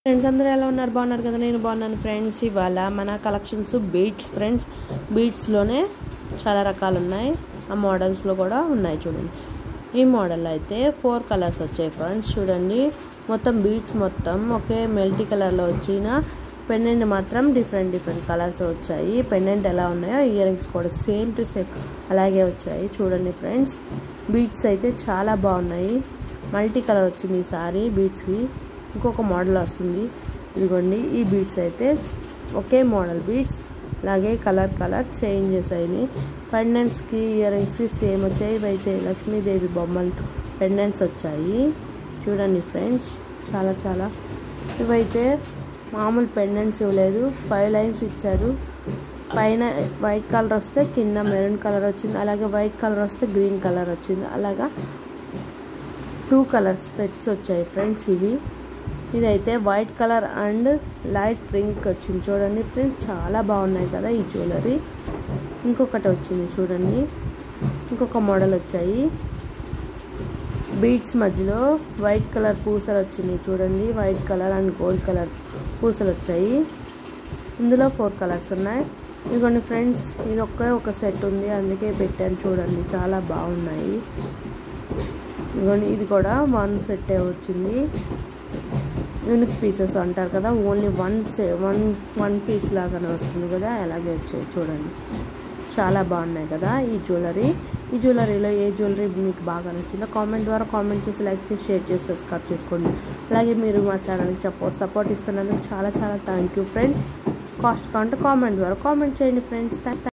friends అందరూ ఎలా ఉన్నారు బాగున్నారు కదా నేను బాగున్నాను ఫ్రెండ్స్ ఇవాళ మన కలెక్షన్స్ బీట్స్ ఫ్రెండ్స్ బీట్స్లోనే చాలా రకాలు ఉన్నాయి ఆ మోడల్స్లో కూడా ఉన్నాయి చూడండి ఈ మోడల్ అయితే ఫోర్ కలర్స్ వచ్చాయి ఫ్రెండ్స్ చూడండి మొత్తం బీట్స్ మొత్తం ఒకే మెల్టీ కలర్లో వచ్చిన పెండెంట్ మాత్రం డిఫరెంట్ డిఫరెంట్ కలర్స్ వచ్చాయి పెండెంట్ ఎలా ఉన్నాయో ఇయర్ రింగ్స్ కూడా సేమ్ టు సేమ్ అలాగే వచ్చాయి చూడండి ఫ్రెండ్స్ బీట్స్ అయితే చాలా బాగున్నాయి మల్టీ కలర్ వచ్చింది ఈసారి బీట్స్కి ఇంకొక మోడల్ వస్తుంది ఇదిగోండి ఈ బీట్స్ అయితే ఒకే మోడల్ బీట్స్ అలాగే కలర్ కలర్ చేంజెస్ అయినాయి పెండెంట్స్కి ఇయర్ రింగ్స్కి సేమ్ వచ్చాయి ఇవైతే లక్ష్మీదేవి బొమ్మలు పెండెంట్స్ వచ్చాయి చూడండి ఫ్రెండ్స్ చాలా చాలా ఇవైతే మామూలు పెండెంట్స్ ఇవ్వలేదు ఫైవ్ లైన్స్ ఇచ్చారు పైన వైట్ కలర్ వస్తే కింద మెరూన్ కలర్ వచ్చింది అలాగే వైట్ కలర్ వస్తే గ్రీన్ కలర్ వచ్చింది అలాగా టూ కలర్స్ సెట్స్ వచ్చాయి ఫ్రెండ్స్ ఇవి ఇదైతే white colour and light pink వచ్చింది చూడండి ఫ్రెండ్స్ చాలా బాగున్నాయి కదా ఈ జ్యువెలరీ ఇంకొకటి వచ్చింది చూడండి ఇంకొక మోడల్ వచ్చాయి బీడ్స్ మధ్యలో వైట్ కలర్ పూసలు వచ్చింది చూడండి white colour and gold colour పూసలు వచ్చాయి ఇందులో ఫోర్ కలర్స్ ఉన్నాయి ఇదిగోండి ఫ్రెండ్స్ ఇది ఒకే ఒక సెట్ ఉంది అందుకే పెట్టాను చూడండి చాలా బాగున్నాయి ఇదిగోండి ఇది కూడా వన్ సెట్టే వచ్చింది యూనిక్ పీసెస్ అంటారు కదా only one one one piece లాగానే వస్తుంది కదా అలాగే వచ్చాయి చూడండి చాలా బాగున్నాయి కదా ఈ జ్యువెలరీ ఈ జ్యువెలరీలో ఏ జ్యువెలరీ మీకు బాగా నచ్చిందో కామెంట్ ద్వారా కామెంట్ చేసి లైక్ చేసి షేర్ చేసి సబ్స్క్రైబ్ చేసుకోండి అలాగే మీరు మా ఛానల్కి చెప్ప సపోర్ట్ ఇస్తున్నందుకు చాలా చాలా థ్యాంక్ యూ ఫ్రెండ్స్ కాస్ట్ కాంటే కామెంట్ ద్వారా కామెంట్ చేయండి ఫ్రెండ్స్